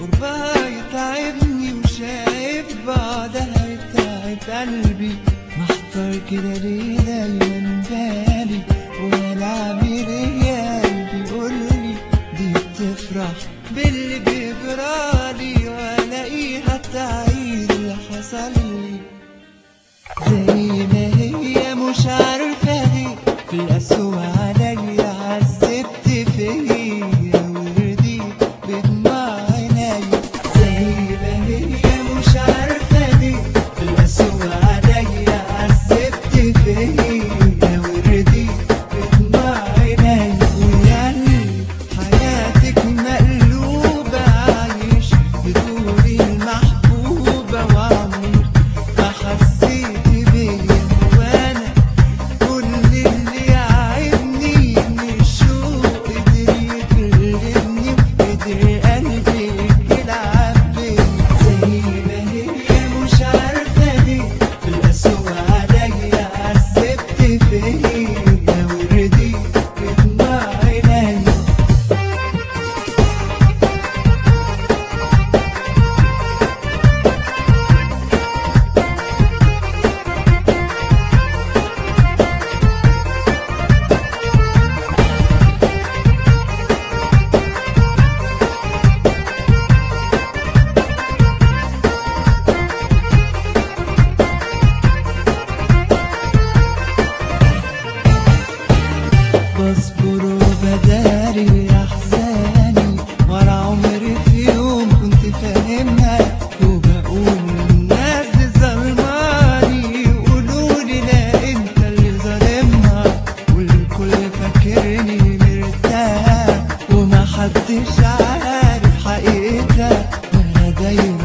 قربها يتعبني وشايف بعدها يتعب قلبي محتار كده ليه دايما بالي وانا عامل ايه قلبي يقولي دي بتفرح باللي بيجرالي والاقيها تعيد اللي حصل لي زي ما هي مش عارفة ليه في القسوة عليا عذبت فيا ورديت بدموع عينيا زي ما هي مش عارفة ليه في القسوة عليا عذبت فيا ورديت بدموع عينيا ويعني حياتك مقلوبة عايش بدوري المحبوبة وعمري ما حسيت بيا وانا كل اللي يعبني ان الشوق قدر يكلمني وقدر قلبي يلعب بيا زي ما هي مش عارفة ليه في القسوة عليا عذبت فيا ورديت بدموع عينيا بصبر وبداري احزاني ورا عمري في يوم كنت فاهمها وبقول الناس دي ظلماني يقولوا لي لا انت اللي ظالمها والكل فاكرني مرتاح وما حدش عارف حقيقتها وانا دايما